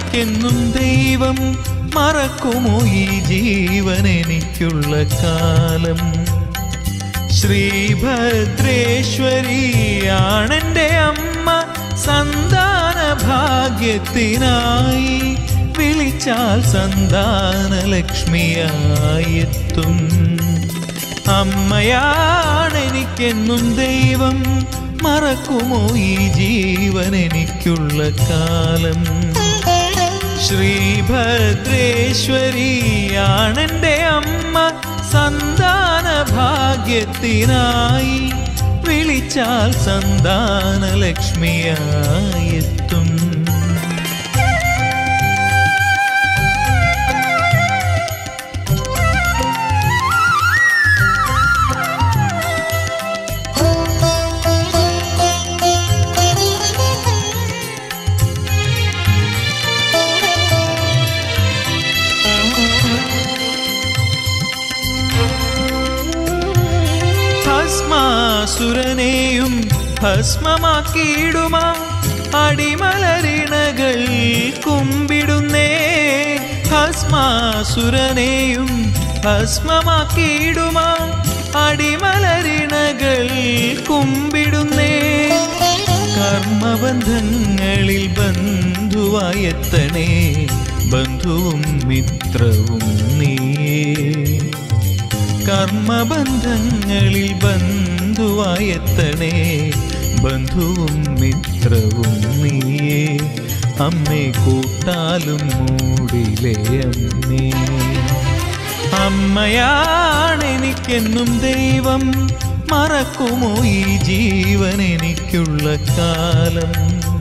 ഭദ്രയാണെനിക്കെന്നും ദൈവം മറക്കുമോ ഈ ജീവൻ എനിക്കുള്ള കാലം ശ്രീഭദ്രേശ്വരിയാണെൻ്റെ അമ്മ സന്താന ഭാഗ്യത്തിനായി വിളിച്ചാൽ സന്താന ലക്ഷ്മിയായെത്തും അമ്മയാണെനിക്കെന്നും ദൈവം മറക്കുമോ ഈ ജീവൻ എനിക്കുള്ള കാലം ശ്രീഭദ്രേശ്വരിയാണെൻ്റെ അമ്മ സന്താന ഭാഗ്യത്തിനായി വിളിച്ചാൽ സന്താന ലക്ഷ്മിയായെത്തും ഭസ്മാസുരനെയും ഭസ്മമാക്കിയിടുമാ അടിമലരിണകൾ കുമ്പിടുന്നേ ഭസ്മാസുരനെയും ഭസ്മമാക്കിയിടുമാ അടിമലരിണകൾ കുമ്പിടുന്നേ കർമ്മബന്ധങ്ങളിൽ ബന്ധുവായെത്തണേ ബന്ധുവും മിത്രവും നീയേ കർമ്മബന്ധങ്ങളിൽ ബന്ധുവായെത്തണേ ബന്ധുവും മിത്രവും നീയേ അമ്മേ കൂട്ടാലും മൂടിലേ അമ്മേ അമ്മയാണെനിക്കെന്നും ദൈവം മറക്കുമോ ഈ ജീവൻ എനിക്കുള്ള കാലം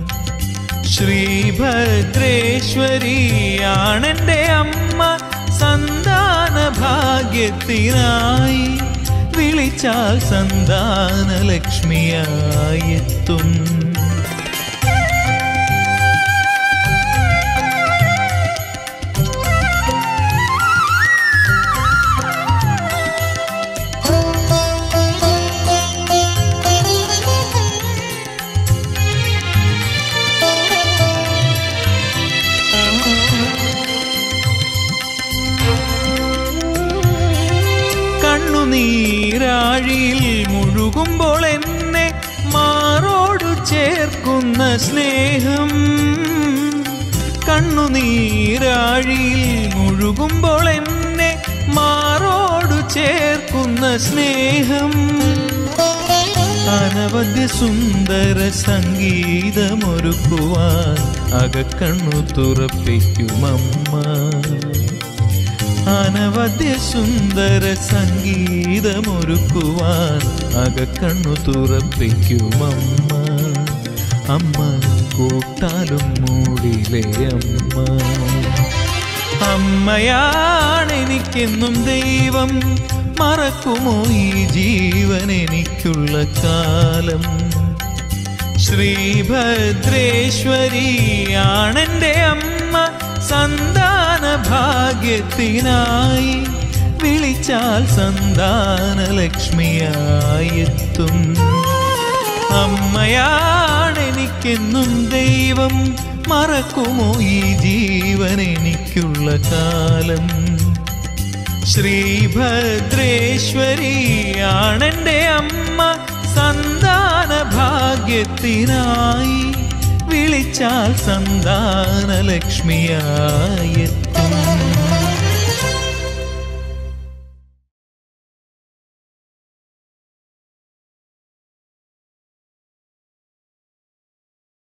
ശ്രീഭദ്രേശ്വരിയാണെൻ്റെ അമ്മ സന്താന ഭാഗ്യത്തിനായി വിളിച്ചാൽ സന്താന ലക്ഷ്മിയായെത്തും കണ്ണുനീരാഴിയിൽ മുഴുകുമ്പോൾ എന്നെ മാറോടു ചേർക്കുന്ന സ്നേഹം കണ്ണുനീരാഴിയിൽ മുഴുകുമ്പോൾ എന്നെ മാറോടു ചേർക്കുന്ന സ്നേഹം അനവധ്യ സുന്ദര സംഗീതമൊരുക്കുവാൻ അകക്കണ്ണു തുറപ്പിക്കുമമ്മ അനവധ്യ സുന്ദര സംഗീതമൊരുക്കുവാൻ അകക്കണ്ണു തുറപ്പിക്കുമമ്മ അമ്മ കൂട്ടാലും മൂടിലേ അമ്മ അമ്മയാണെനിക്കെന്നും ദൈവം മറക്കുമോ ഈ ജീവൻ എനിക്കുള്ള കാലം ശ്രീഭദ്രേശ്വരിയാണെൻ്റെ അമ്മ സന്താന ഭാഗ്യത്തിനായി വിളിച്ചാൽ സന്താന ലക്ഷ്മിയായെത്തും അമ്മയാണെനിക്കെന്നും ദൈവം മറക്കുമോ ഈ ജീവൻ എനിക്കുള്ള കാലം ശ്രീഭദ്രേശ്വരിയാണെൻ്റെ അമ്മ സന്താന ഭാഗ്യത്തിനായി വിളിച്ചാൽ സന്താന ലക്ഷ്മിയായെത്തും